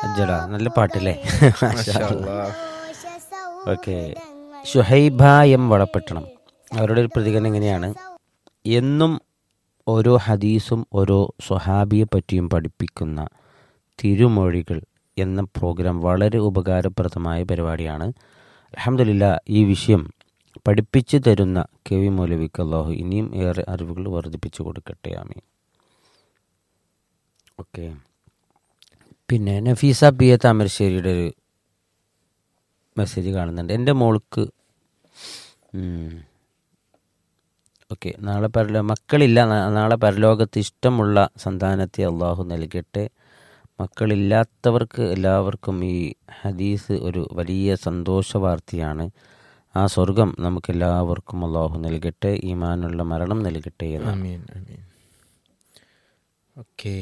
അജ്ജടാ നല്ല പാട്ടല്ലേ മാഷാ അല്ലാ. ഓക്കെ ഷുഹൈബ എം വളപ്പെട്ടണം അവരുടെ ഒരു പ്രതികരണം എങ്ങനെയാണ് എന്നും ഓരോ ഹദീസും ഓരോ സ്വഹാബിയെ പറ്റിയും പഠിപ്പിക്കുന്ന തിരുമൊഴികൾ എന്ന പ്രോഗ്രാം വളരെ ഉപകാരപ്രദമായ പരിപാടിയാണ് അലഹമില്ല ഈ വിഷയം പഠിപ്പിച്ചു തരുന്ന കെ വി മൗലവിക്ക് അള്ളാഹു ഇനിയും ഏറെ അറിവുകൾ വർദ്ധിപ്പിച്ചു കൊടുക്കട്ടെ ആമീൻ ഓക്കെ പിന്നെ നഫീസ പി എ താമരശ്ശേരിയുടെ ഒരു മെസ്സേജ് കാണുന്നുണ്ട് എൻ്റെ മോൾക്ക് ഓക്കെ നാളെ പരലോ മക്കളില്ല നാ- നാളെ പരലോകത്ത് ഇഷ്ടമുള്ള സന്താനത്തെ അള്ളാഹു നൽകട്ടെ മക്കളില്ലാത്തവർക്ക് എല്ലാവർക്കും ഈ ഹദീസ് ഒരു വലിയ സന്തോഷ വാർത്തയാണ് ആ സ്വർഗം നമുക്ക് എല്ലാവർക്കും അള്ളാഹു നൽകട്ടെ ഈമാനുള്ള മരണം നൽകട്ടെ എന്ന് ആമീൻ ആമീൻ ഓക്കേ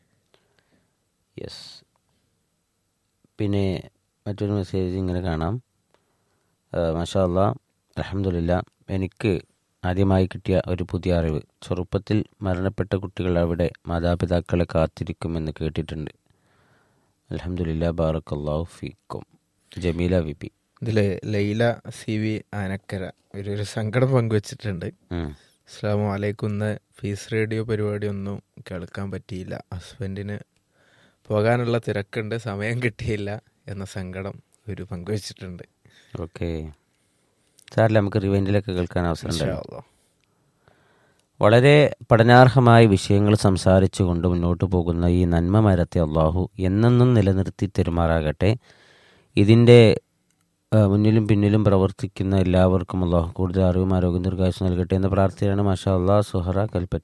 യെസ് പിന്നെ മറ്റൊരു മെസ്സേജ് ഇങ്ങനെ കാണാം മാഷാ അല്ലാ അലഹമില്ല എനിക്ക് ആദ്യമായി കിട്ടിയ ഒരു പുതിയ അറിവ് ചെറുപ്പത്തിൽ മരണപ്പെട്ട കുട്ടികൾ അവിടെ മാതാപിതാക്കളെ കാത്തിരിക്കുമെന്ന് കേട്ടിട്ടുണ്ട് അലഹമില്ല ബാറക്കല്ലാഹു ഫീക്കും ജമീല വി പി ഇതില് ലൈല സി വി ആനക്കര ഒരു ഒരു സങ്കടം പങ്കുവച്ചിട്ടുണ്ട് ഉം. അസ്സാം വലൈക്കും ഇന്ന് ഫീസ് റേഡിയോ പരിപാടി ഒന്നും കേൾക്കാൻ പറ്റിയില്ല ഹസ്ബൻഡിന് പോകാനുള്ള തിരക്കുണ്ട് സമയം കിട്ടിയില്ല എന്ന സങ്കടം ഒരു പങ്കുവച്ചിട്ടുണ്ട് ഓക്കെ സാറില്ല നമുക്ക് റിവൈൻഡിലൊക്കെ കേൾക്കാൻ അവസരം ഇൻഷാ ഉണ്ടാവും അല്ലാ. വളരെ പഠനാർഹമായ വിഷയങ്ങൾ സംസാരിച്ചുകൊണ്ട് മുന്നോട്ട് പോകുന്ന ഈ നന്മ മരത്തെ അള്ളാഹു എന്നെന്നും നിലനിർത്തി തെരുമാറാകട്ടെ ഇതിൻ്റെ ആ, മുന്നിലും പിന്നിലും പ്രവർത്തിക്കുന്ന എല്ലാവർക്കും അള്ളാഹു കൂടുതൽ അറിവും ആരോഗ്യം ദീർഘായുസ് നൽകട്ടെ എന്ന പ്രാർത്ഥനയാണ് മാഷാ അള്ളാഹ് സുഹറ കൽപ്പറ്റ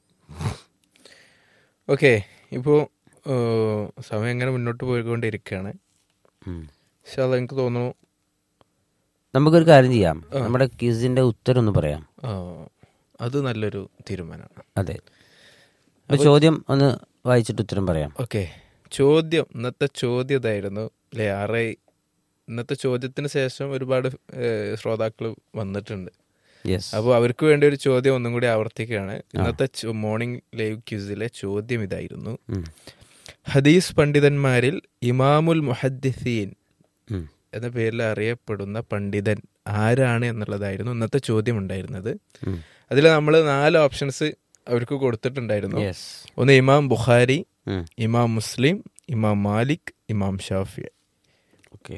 ഓക്കെ ഇപ്പോൾ സമയം എങ്ങനെ മുന്നോട്ട് പോയിക്കൊണ്ടിരിക്കുകയാണ് ഉം. പക്ഷെ അത് എനിക്ക് തോന്നുന്നു നമുക്കൊരു കാര്യം ചെയ്യാം നമ്മുടെ ക്യൂസിൻ്റെ ഉത്തരം ഒന്ന് പറയാം ആ, അത് നല്ലൊരു തീരുമാനമാണ് അതെ അപ്പോൾ ചോദ്യം ഒന്ന് വായിച്ചിട്ട് ഉത്തരം പറയാം ഓക്കെ ചോദ്യം ഇന്നത്തെ ചോദ്യം ഇതായിരുന്നു അല്ലേ ആറ് ഇന്നത്തെ ചോദ്യത്തിന് ശേഷം ഒരുപാട് ശ്രോതാക്കൾ വന്നിട്ടുണ്ട് യെസ് അപ്പോൾ അവർക്ക് വേണ്ടി ഒരു ചോദ്യം ഒന്നും കൂടി ആവർത്തിക്കുകയാണ് ഇന്നത്തെ മോർണിംഗ് ലൈവ് ക്യൂസിലെ ചോദ്യം ഇതായിരുന്നു ഹദീസ് പണ്ഡിതന്മാരിൽ ഇമാമുൽ മുഹദ്ദിസീൻ എന്ന പേരിൽ അറിയപ്പെടുന്ന പണ്ഡിതൻ ആരാണ് എന്നുള്ളതായിരുന്നു ഇന്നത്തെ ചോദ്യം ഉണ്ടായിരുന്നത് അതിൽ നമ്മൾ നാല് ഓപ്ഷൻസ് അവർക്ക് കൊടുത്തിട്ടുണ്ടായിരുന്നു യെസ് ഒന്ന് ഇമാം ബുഖാരി ഇമാം മുസ്ലിം ഇമാം മാലിക് ഇമാം ഷാഫി ഓക്കെ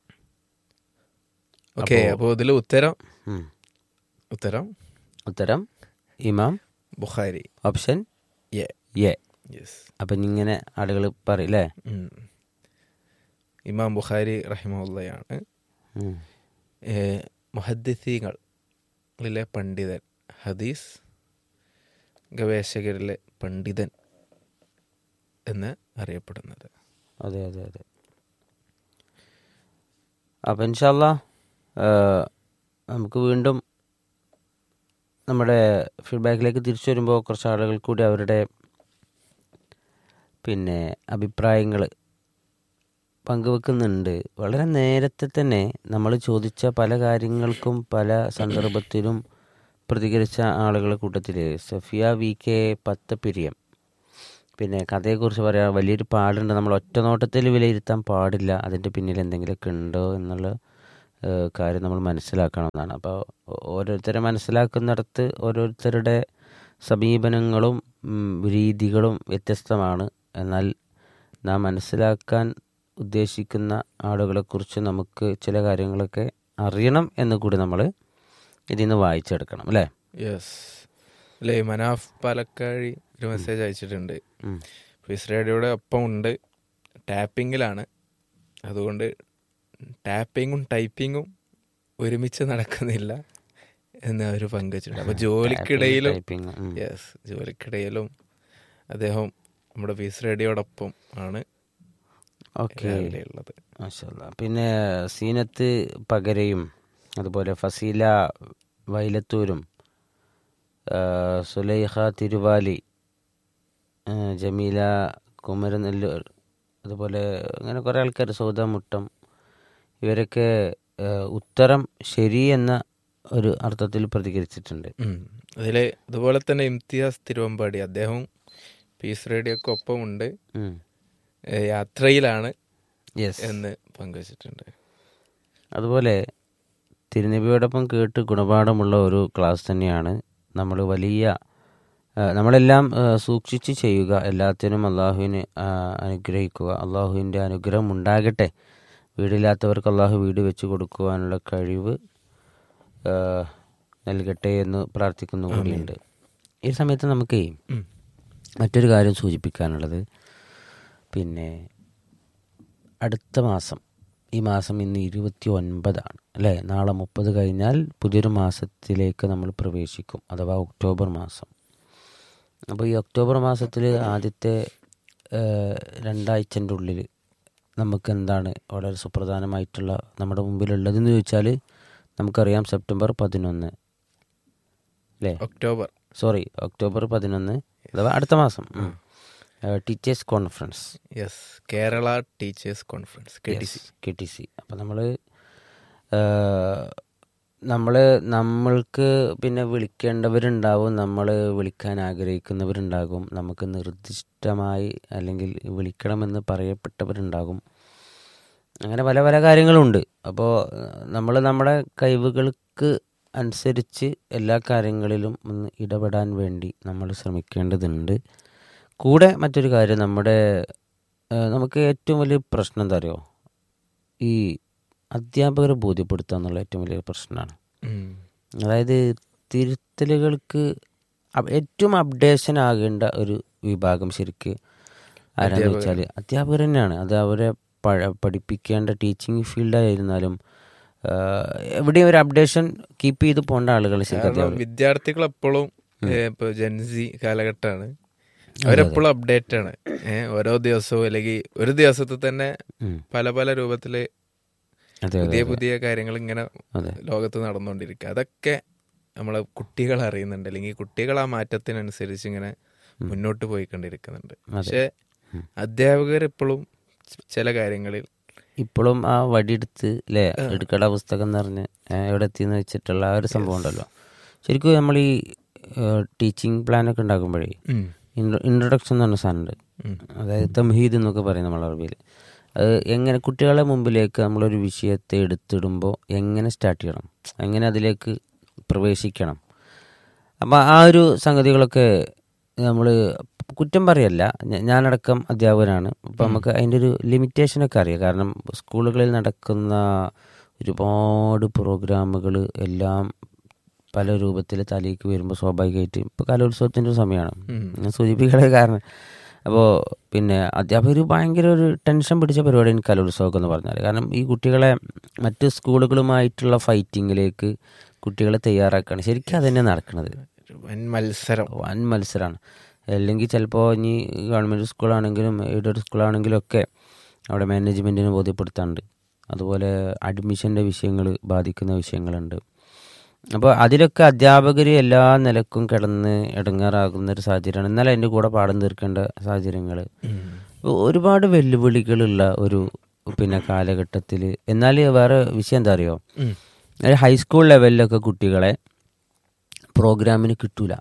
ഓക്കെ അപ്പോൾ ഇതിൽ ഉത്തരം ഉത്തരം ഉത്തരം Imam Bukhari option A A yes അപ്പം ഇങ്ങനെ ആളുകൾ പറയില്ലേ ഇമാം ബുഖാരി റഹിമുള്ളയാണ് മുഹദ്ദിസീങ്ങളിലെ പണ്ഡിതൻ ഹദീസ് ഗവേഷകരിലെ പണ്ഡിതൻ എന്ന് അറിയപ്പെടുന്നത് അതെ അതെ അതെ അപ്പം ഇൻഷല്ല നമുക്ക് വീണ്ടും നമ്മുടെ ഫീഡ്ബാക്കിലേക്ക് തിരിച്ചു വരുമ്പോൾ കുറച്ച് ആളുകൾ കൂടി അവരുടെ പിന്നെ അഭിപ്രായങ്ങൾ പങ്കുവെക്കുന്നുണ്ട് വളരെ നേരത്തെ തന്നെ നമ്മൾ ചോദിച്ച പല കാര്യങ്ങൾക്കും പല സന്ദർഭത്തിലും പ്രതികരിച്ച ആളുകളുടെ കൂട്ടത്തിൽ സഫിയ വി കെ പത്തപ്പിരിയം പിന്നെ കഥയെക്കുറിച്ച് പറയാൻ വലിയൊരു പാടുണ്ട് നമ്മൾ ഒറ്റ നോട്ടത്തിൽ വിലയിരുത്താൻ പാടില്ല അതിൻ്റെ പിന്നിൽ എന്തെങ്കിലുമൊക്കെ ഉണ്ടോ എന്നുള്ള ഏഹ്, കാര്യം നമ്മൾ മനസ്സിലാക്കണമെന്നാണ് അപ്പോൾ ഓരോരുത്തരെ മനസ്സിലാക്കുന്നിടത്ത് ഓരോരുത്തരുടെ സമീപനങ്ങളും ഉം, രീതികളും വ്യത്യസ്തമാണ് എന്നാൽ നാം മനസ്സിലാക്കാൻ ഉദ്ദേശിക്കുന്ന ആളുകളെക്കുറിച്ച് നമുക്ക് ചില കാര്യങ്ങളൊക്കെ അറിയണം എന്ന് കൂടി നമ്മൾ ഇതിൽ നിന്ന് വായിച്ചെടുക്കണം അല്ലേ യെസ് അല്ലേ മനാഫ് പാലക്കാഴി ഒരു മെസ്സേജ് അയച്ചിട്ടുണ്ട് ഉം. ഫീസ് റേഡിയോയുടെ ഒപ്പം ഉണ്ട് ടാപ്പിങ്ങിലാണ് അതുകൊണ്ട് ടാപ്പിങ്ങും ടൈപ്പിങ്ങും ഒരുമിച്ച് നടക്കുന്നില്ല എന്ന് അവർ പങ്കുവച്ചിട്ടുണ്ട് അപ്പോൾ ജോലിക്കിടയിലും Typing, ഉം. യെസ് ജോലിക്കിടയിലും അദ്ദേഹം നമ്മുടെ ഫീസ് റേഡിയോടൊപ്പം ആണ് ഓക്കെ രാവിലെ ഉള്ളത് മാഷാല്ലാ. പിന്നെ സീനത്ത് പകരയും അതുപോലെ ഫസീല വൈലത്തൂരും ആ, സുലൈഖ തിരുവാലി ആ, ജമീല കുമരനെല്ലൂർ അതുപോലെ അങ്ങനെ കുറേ ആൾക്കാർ സൗദ മുട്ടം ഇവരൊക്കെ ആ, ഉത്തരം ശരി എന്ന ഒരു അർത്ഥത്തിൽ പ്രതികരിച്ചിട്ടുണ്ട് അതിൽ അതുപോലെ തന്നെ ഇംതിയാസ് തിരുവമ്പാടി അദ്ദേഹം പീസ് റേഡിയോക്ക് ഒപ്പം ഉണ്ട് ഉം. ഏഹ് യാത്രയിലാണ് യെസ് എന്ന് പങ്കുവച്ചിട്ടുണ്ട് അതുപോലെ തിരുനബിയോടൊപ്പം കേട്ട് ഗുണപാഠമുള്ള ഒരു ക്ലാസ് തന്നെയാണ് നമ്മൾ വലിയ ആ, നമ്മളെല്ലാം ആ, സൂക്ഷിച്ച് ചെയ്യുക എല്ലാത്തിനും അള്ളാഹുവിന് ആ, അനുഗ്രഹിക്കുക അള്ളാഹുവിൻ്റെ അനുഗ്രഹം ഉണ്ടാകട്ടെ വീടില്ലാത്തവർക്ക് അള്ളാഹു വീട് വെച്ച് കൊടുക്കുവാനുള്ള കഴിവ് ആ, നൽകട്ടെ എന്ന് പ്രാർത്ഥിക്കുന്നു കൂടിയുണ്ട് ഈ സമയത്ത് നമുക്ക് ഉം. മറ്റൊരു കാര്യം സൂചിപ്പിക്കാനുള്ളത് പിന്നെ അടുത്ത മാസം ഈ മാസം ഇന്ന് ഇരുപത്തി ഒൻപതാണ് അല്ലേ നാളെ മുപ്പത് കഴിഞ്ഞാൽ പുതിയൊരു മാസത്തിലേക്ക് നമ്മൾ പ്രവേശിക്കും അഥവാ ഒക്ടോബർ മാസം അപ്പോൾ ഈ ഒക്ടോബർ മാസത്തിൽ ആദ്യത്തെ ഏഹ്, രണ്ടാഴ്ചൻ്റെ ഉള്ളിൽ നമുക്ക് എന്താണ് വളരെ സുപ്രധാനമായിട്ടുള്ള നമ്മുടെ മുമ്പിലുള്ളതെന്ന് ചോദിച്ചാൽ നമുക്കറിയാം സെപ്റ്റംബർ പതിനൊന്ന് അല്ലേ ഒക്ടോബർ സോറി ഒക്ടോബർ പതിനൊന്ന് അഥവാ അടുത്ത മാസം teachers conference yes Kerala teachers conference K T C K T C അപ്പം നമ്മൾ നമ്മൾ നമ്മൾക്ക് പിന്നെ വിളിക്കേണ്ടവരുണ്ടാവും നമ്മൾ വിളിക്കാൻ ആഗ്രഹിക്കുന്നവരുണ്ടാകും നമുക്ക് നിർദ്ദിഷ്ടമായി അല്ലെങ്കിൽ വിളിക്കണമെന്ന് പറയപ്പെട്ടവരുണ്ടാകും അങ്ങനെ പല പല കാര്യങ്ങളുണ്ട് അപ്പോൾ നമ്മൾ നമ്മുടെ കഴിവുകൾക്ക് അനുസരിച്ച് എല്ലാ കാര്യങ്ങളിലും ഒന്ന് ഇടപെടാൻ വേണ്ടി നമ്മൾ ശ്രമിക്കേണ്ടതുണ്ട് കൂടെ മറ്റൊരു കാര്യം നമ്മുടെ ഏഹ്, നമുക്ക് ഏറ്റവും വലിയ പ്രശ്നം എന്താ അറിയോ ഈ അധ്യാപകരെ ബോധ്യപ്പെടുത്തുക എന്നുള്ള ഏറ്റവും വലിയ പ്രശ്നമാണ് ഉം. അതായത് തിരുത്തലുകൾക്ക് അപ് ഏറ്റവും അപ്ഡേഷൻ ആകേണ്ട ഒരു വിഭാഗം ശരിക്ക് ആരാന്ന് വെച്ചാൽ അധ്യാപകർ തന്നെയാണ് അത് അവരെ പഴ പഠിപ്പിക്കേണ്ട ടീച്ചിങ് ഫീൽഡായിരുന്നാലും എവിടെയും ഒരു അപ്ഡേഷൻ കീപ്പ് ചെയ്ത് പോകേണ്ട ആളുകൾ ശരിക്കും കാരണം അധ്യാപകർ വിദ്യാർത്ഥികൾ എപ്പോഴും ഇപ്പൊ ജൻസി കാലഘട്ടമാണ് അവരെപ്പോഴും അപ്ഡേറ്റ് ആണ് ഏഹ് ഓരോ ദിവസവും അല്ലെങ്കിൽ ഒരു ദിവസത്തിൽ തന്നെ ഉം. പല പല രൂപത്തില് അതെ അതെ പുതിയ പുതിയ കാര്യങ്ങൾ ഇങ്ങനെ അതെ ലോകത്ത് നടന്നുകൊണ്ടിരിക്കുക അതൊക്കെ നമ്മളെ കുട്ടികൾ അറിയുന്നുണ്ട് അല്ലെങ്കിൽ കുട്ടികൾ ആ മാറ്റത്തിനനുസരിച്ച് ഇങ്ങനെ മുന്നോട്ട് പോയിക്കൊണ്ടിരിക്കുന്നുണ്ട് പക്ഷെ അധ്യാപകർ എപ്പോഴും ചില കാര്യങ്ങളിൽ ഇപ്പോഴും ആ വടിയെടുത്ത് അല്ലേ എടുക്കട പുസ്തകം എന്ന് പറഞ്ഞ് ഏ, എവിടെ എത്തിയെന്ന് വെച്ചിട്ടുള്ള ആ ഒരു സംഭവം ഉണ്ടല്ലോ ശരിക്കും നമ്മൾ ഈ ടീച്ചിങ് പ്ലാനൊക്കെ ഉണ്ടാക്കുമ്പോഴേ ഉം. ഇൻട്രൊഡക്ഷൻ എന്ന് പറഞ്ഞ സാധനമുണ്ട് ഉം. അതായത് തംഹീദ് എന്നൊക്കെ പറയും നമ്മൾ അറബിയിൽ അത് എങ്ങനെ കുട്ടികളെ മുമ്പിലേക്ക് നമ്മളൊരു വിഷയത്തെ എടുത്തിടുമ്പോൾ എങ്ങനെ സ്റ്റാർട്ട് ചെയ്യണം എങ്ങനെ അതിലേക്ക് പ്രവേശിക്കണം അപ്പോൾ ആ ഒരു സംഗതികളൊക്കെ നമ്മൾ കുറ്റം പറയല്ല ഞ- ഞാനടക്കം അധ്യാപകനാണ് അപ്പോൾ നമുക്ക് അതിൻ്റെ ഒരു ലിമിറ്റേഷനൊക്കെ അറിയാം കാരണം സ്കൂളുകളിൽ നടക്കുന്ന ഒരുപാട് പ്രോഗ്രാമുകൾ എല്ലാം പല രൂപത്തിൽ തലേക്ക് വരുമ്പോൾ സ്വാഭാവികമായിട്ട് ഇപ്പോൾ കലോത്സവത്തിൻ്റെ ഒരു സമയമാണ് ഉം. ഞാൻ സൂചിപ്പിക്കാനുള്ള കാരണം അപ്പോൾ പിന്നെ അധ്യാപകർ ഭയങ്കര ഒരു ടെൻഷൻ പിടിച്ച പരിപാടിയാണ് കലോത്സവമൊക്കെ എന്ന് പറഞ്ഞാൽ കാരണം ഈ കുട്ടികളെ മറ്റ് സ്കൂളുകളുമായിട്ടുള്ള ഫൈറ്റിങ്ങിലേക്ക് കുട്ടികളെ തയ്യാറാക്കുകയാണ് ശരിക്കും അത് തന്നെ നടക്കുന്നത് ഒരു വൻ മത്സരം വൻ മത്സരമാണ് അല്ലെങ്കിൽ ചിലപ്പോൾ ഇനി ഗവൺമെൻറ് സ്കൂളാണെങ്കിലും എയ്ഡഡ് സ്കൂളാണെങ്കിലും ഒക്കെ അവിടെ മാനേജ്മെൻറ്റിനെ ബോധ്യപ്പെടുത്താറുണ്ട് അതുപോലെ അഡ്മിഷൻ്റെ വിഷയങ്ങൾ ബാധിക്കുന്ന വിഷയങ്ങളുണ്ട് അപ്പോൾ അതിലൊക്കെ അധ്യാപകർ എല്ലാ നിലക്കും കിടന്ന് ഇടങ്ങാറാകുന്ന ഒരു സാഹചര്യമാണ് എന്നാൽ അതിൻ്റെ കൂടെ പാഠം തീർക്കേണ്ട സാഹചര്യങ്ങൾ ഒരുപാട് വെല്ലുവിളികളുള്ള ഒരു പിന്നെ കാലഘട്ടത്തിൽ എന്നാൽ വേറെ വിഷയം എന്താ അറിയോ ഉം. ഒരു ഹൈസ്കൂൾ ലെവലിലൊക്കെ കുട്ടികളെ പ്രോഗ്രാമിന് കിട്ടൂല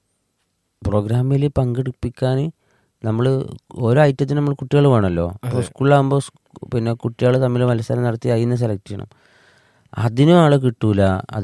പ്രോഗ്രാമിൽ പങ്കെടുപ്പിക്കാൻ നമ്മൾ ഓരോ ഐറ്റത്തിന് നമ്മൾ കുട്ടികൾ വേണമല്ലോ അപ്പോൾ സ്കൂളിലാകുമ്പോൾ പിന്നെ കുട്ടികൾ തമ്മിൽ മത്സരം നടത്തി അതിൽ നിന്ന് സെലക്ട് ചെയ്യണം അതിനും ആളെ കിട്ടൂല